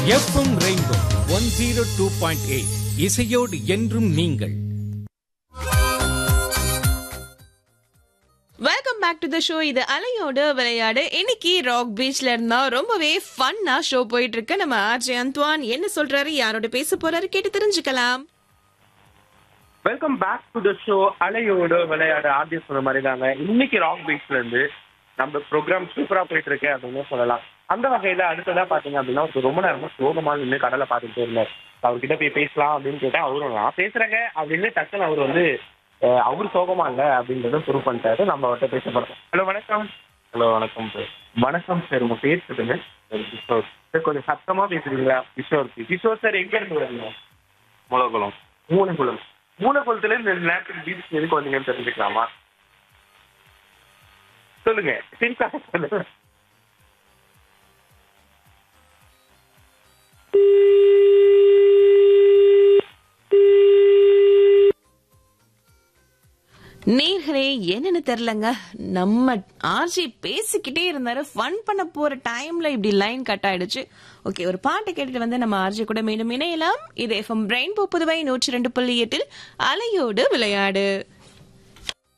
FM rainbow one zero two point eight இசையோடு என்றும் நீங்கள் welcome back to the show இது அலையோடு விளையாடு இன்னைக்கு ராக் பீச்ல இருந்தா ரொம்பவே ஃபன்னா ஷோ போயிட்டு இருக்கு நம்ம ஆர்ஜே அந்த்வான் என்ன சொல்றாரு யாரோட பேச போறாரு கேட்டு தெரிஞ்சுக்கலாம் welcome back to the show அலையோடு விளையாட ஆர்ஜி சொன்ன மாதிரி தாங்க இன்னைக்கு ராக் பீச்ல இருந்து நம்ம ப்ரோக்ராம் சூப்பரா போயிட்டு இருக்கு அப்படின்னு சொல்லலாம் அந்த வகையில அடுத்ததா பாத்தீங்க அப்படின்னா ஒரு ரொம்ப நேரமா சோகமா நின்று கடலை பார்த்துட்டு இருந்தார் அவர்கிட்ட போய் பேசலாம் அப்படின்னு கேட்டா அவரும் நான் பேசுறேங்க அப்படின்னு டக்குன்னு அவர் வந்து அஹ், அவர் சோகமா இல்ல அப்படின்றத ப்ரூவ் பண்ணிட்டாரு நம்ம அவர்கிட்ட பேச போறோம் ஹலோ வணக்கம் ஹலோ வணக்கம் சார் வணக்கம் சார் உங்க பேர் சொல்லுங்க கிஷோர் சார் கொஞ்சம் சத்தமா பேசுறீங்களா கிஷோர் கிஷோர் சார் எங்க இருந்து வரீங்க மூலகுளம் மூலகுளம் மூலகுளத்துல இருந்து இந்த நேரத்துக்கு பீச் எதுக்கு வந்தீங்கன்னு தெரிஞ்சுக்கலாமா சொல்லுங்க சிரிக்காம சொல்லுங்க நேர்களே என்னன்னு தெரியலங்க நம்ம ஆர்ஜி பேசிக்கிட்டே இருந்தாரு ஃபன் பண்ண போற டைம்ல இப்படி லைன் கட் ஆயிடுச்சு ஓகே ஒரு பாட்டு கேட்டுட்டு வந்து நம்ம ஆர்ஜி கூட மீண்டும் இணையலாம் இது எஃப்எம் பிரெயின் புதுவை நூற்றி ரெண்டு புள்ளி எட்டில் அலையோடு விளையாடு